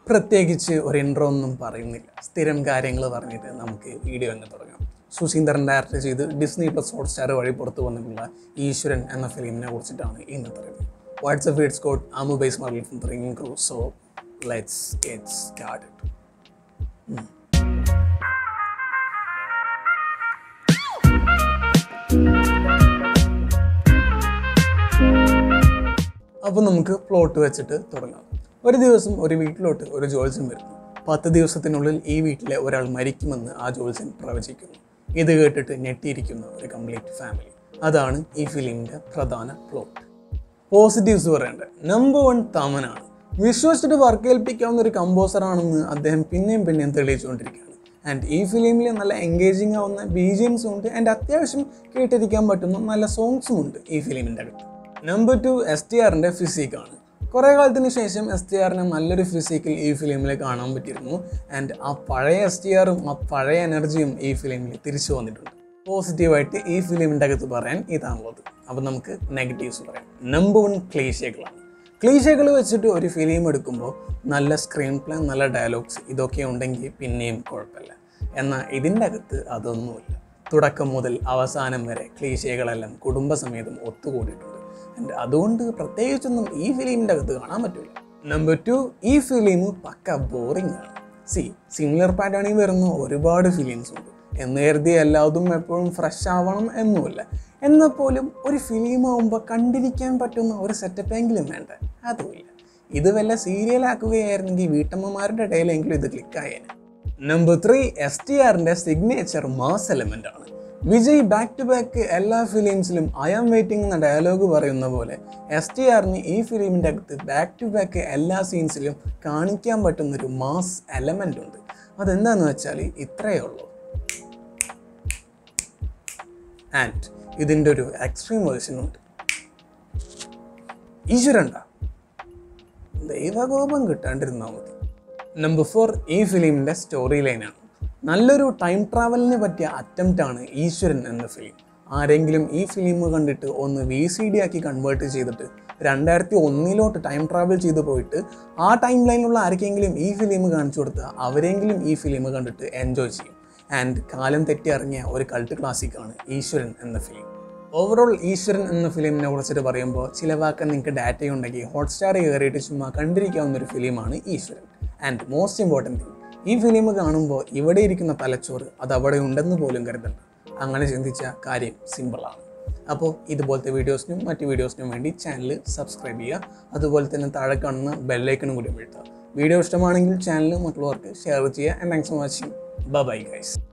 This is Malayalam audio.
പ്രത്യേകിച്ച് ഒരു ഇൻട്രോ ഒന്നും പറയുന്നില്ല സ്ഥിരം കാര്യങ്ങൾ പറഞ്ഞിട്ട് നമുക്ക് വീഡിയോ അങ്ങ് തുടങ്ങാം സുശീന്ദരൻ ഡയറക്റ്റ് ചെയ്ത് ഡിസ്നി പ്ലസ് ഹോട്ട്സ്റ്റാർ വഴി പുറത്തു വന്നിട്ടുള്ള ഈശ്വരൻ എന്ന ഫിലിമിനെ കുറിച്ചിട്ടാണ് ഇന്നത്തെ റിവ്യൂ വാട്സ്ആപ്പ് വീഡ്സ് കോഡ് ആമു ബേസ് മറിൽ ഫ്രം ത്രിങ്ങിങ് crew so let's get started അപ്പോൾ നമുക്ക് പ്ലോട്ട് വെച്ചിട്ട് തുടങ്ങാം ഒരു ദിവസം ഒരു വീട്ടിലോട്ട് ഒരു ജോത്സ്യൻ വരുന്നു പത്ത് ദിവസത്തിനുള്ളിൽ ഈ വീട്ടിലെ ഒരാൾ മരിക്കുമെന്ന് ആ ജോത്സ്യൻ പ്രവചിക്കുന്നു ഇത് കേട്ടിട്ട് ഞെട്ടിയിരിക്കുന്ന ഒരു കംപ്ലീറ്റ് ഫാമിലി അതാണ് ഈ ഫിലിമിൻ്റെ പ്രധാന പ്ലോട്ട് പോസിറ്റീവ്സ് പറയേണ്ട നമ്പർ വൺ തമനാണ് വിശ്വസിച്ചിട്ട് വർക്ക് ഏൽപ്പിക്കാവുന്ന ഒരു കമ്പോസർ ആണെന്ന് അദ്ദേഹം പിന്നെയും പിന്നെയും തെളിയിച്ചുകൊണ്ടിരിക്കുകയാണ് ആൻഡ് ഈ ഫിലിമിൽ നല്ല എൻഗേജിങ് ആവുന്ന ബി ജി എംസും ഉണ്ട് ആൻഡ് അത്യാവശ്യം കേട്ടിരിക്കാൻ പറ്റുന്ന നല്ല സോങ്സും ഉണ്ട് ഈ ഫിലിമിൻ്റെ അകത്ത് നമ്പർ ടു എസ് ടി ആറിൻ്റെ ഫിസിക്കാണ് കുറേ കാലത്തിന് ശേഷം എസ് ടി ആറിന് നല്ലൊരു ഫിസിക്കൽ ഈ ഫിലിമിൽ കാണാൻ പറ്റിയിരുന്നു ആൻഡ് ആ പഴയ എസ് ടി ആറും ആ പഴയ എനർജിയും ഈ ഫിലിമിൽ തിരിച്ചു വന്നിട്ടുണ്ട് പോസിറ്റീവായിട്ട് ഈ ഫിലിമിൻ്റെ അകത്ത് പറയാൻ ഇതാണുള്ളത് അപ്പോൾ നമുക്ക് നെഗറ്റീവ്സ് പറയാം നമ്പർ വൺ ക്ലീശകളാണ് ക്ലീശകൾ വെച്ചിട്ട് ഒരു ഫിലിം എടുക്കുമ്പോൾ നല്ല സ്ക്രീൻ പ്ലേ നല്ല ഡയലോഗ്സ് ഇതൊക്കെ ഉണ്ടെങ്കിൽ പിന്നെയും കുഴപ്പമില്ല എന്നാൽ ഇതിൻ്റെ അകത്ത് അതൊന്നുമില്ല തുടക്കം മുതൽ അവസാനം വരെ ക്ലീശകളെല്ലാം കുടുംബസമേതം ഒത്തുകൂടിയിട്ടുണ്ട് ആൻഡ് അതുകൊണ്ട് പ്രത്യേകിച്ചൊന്നും ഈ ഫിലിമിൻ്റെ അകത്ത് കാണാൻ പറ്റില്ല നമ്പർ ടു ഈ ഫിലിം പക്ക ബോറിംഗ് ആണ് സി സിമിലർ പാറ്റേണിൽ വരുന്ന ഒരുപാട് ഫിലിംസ് ഉണ്ട് എന്ന് കരുതി എല്ലാതും എപ്പോഴും ഫ്രഷ് ആവണം എന്നുമില്ല എന്നാൽ പോലും ഒരു ഫിലിം ആകുമ്പോൾ കണ്ടിരിക്കാൻ പറ്റുന്ന ഒരു സെറ്റപ്പെങ്കിലും വേണ്ട അതുമില്ല ഇത് വല്ല സീരിയലാക്കുകയായിരുന്നെങ്കിൽ വീട്ടമ്മമാരുടെ ഇടയിലെങ്കിലും ഇത് ക്ലിക്കായേനെ നമ്പർ ത്രീ എസ് ടി ആറിൻ്റെ സിഗ്നേച്ചർ മാസ് എലമെൻ്റ് ആണ് വിജയ് ബാക്ക് ടു ബാക്ക് എല്ലാ ഫിലിംസിലും ഐ ആം വെയിറ്റിംഗ് എന്ന ഡയലോഗ് പറയുന്ന പോലെ എസ് ടി ആറിന് ഈ ഫിലിമിൻ്റെ അകത്ത് ബാക്ക് ടു ബാക്ക് എല്ലാ സീൻസിലും കാണിക്കാൻ പറ്റുന്നൊരു മാസ് എലമെൻ്റ് ഉണ്ട് അതെന്താന്ന് വെച്ചാൽ ഇത്രയേ ഉള്ളൂ ആൻഡ് ഇതിൻ്റെ ഒരു എക്സ്ട്രീം വേർഷൻ ഉണ്ട് ഈശ്വരണ്ട ദൈവകോപം കിട്ടാണ്ടിരുന്നാൽ മതി നമ്പർ ഫോർ ഈ ഫിലിമിൻ്റെ സ്റ്റോറി ലൈനാണ് നല്ലൊരു ടൈം ട്രാവലിന് പറ്റിയ അറ്റംപ്റ്റ് ആണ് ഈശ്വരൻ എന്ന ഫിലിം ആരെങ്കിലും ഈ ഫിലിം കണ്ടിട്ട് ഒന്ന് വി സി ഡി ആക്കി കൺവേർട്ട് ചെയ്തിട്ട് രണ്ടായിരത്തി ഒന്നിലോട്ട് ടൈം ട്രാവൽ ചെയ്ത് പോയിട്ട് ആ ടൈം ലൈനിലുള്ള ആർക്കെങ്കിലും ഈ ഫിലിം കാണിച്ചു കൊടുത്താൽ അവരെങ്കിലും ഈ ഫിലിം കണ്ടിട്ട് എൻജോയ് ചെയ്യും ആൻഡ് കാലം തെറ്റി ഇറങ്ങിയ ഒരു കൾട്ട് ക്ലാസിക്കാണ് ഈശ്വരൻ എന്ന ഫിലിം ഓവറോൾ ഈശ്വരൻ എന്ന ഫിലിമിനെ കുറിച്ചിട്ട് പറയുമ്പോൾ ചിലവാക്കാൻ നിങ്ങൾക്ക് ഡാറ്റ ഉണ്ടെങ്കിൽ ഹോട്ട്സ്റ്റാർ കയറിയിട്ട് ചുമ്മാ കണ്ടിരിക്കാവുന്ന ഒരു ഫിലിമാണ് Eeswaran and most important thing ഈ ഫിലിം കാണുമ്പോൾ ഇവിടെ ഇരിക്കുന്ന തലച്ചോറ് അത് അവിടെ ഉണ്ടെന്ന് പോലും കരുതണ്ട അങ്ങനെ ചിന്തിച്ച കാര്യം സിമ്പിളാണ് അപ്പോൾ ഇതുപോലത്തെ വീഡിയോസിനും മറ്റ് വീഡിയോസിനും വേണ്ടി ചാനൽ സബ്സ്ക്രൈബ് ചെയ്യുക അതുപോലെ തന്നെ താഴെ കാണുന്ന ബെല്ലൈക്കണും കൂടി വീഴ്ത്തുക വീഡിയോ ഇഷ്ടമാണെങ്കിൽ ചാനൽ മറ്റുള്ളവർക്ക് ഷെയർ ചെയ്യുക and thanks for watching bye guys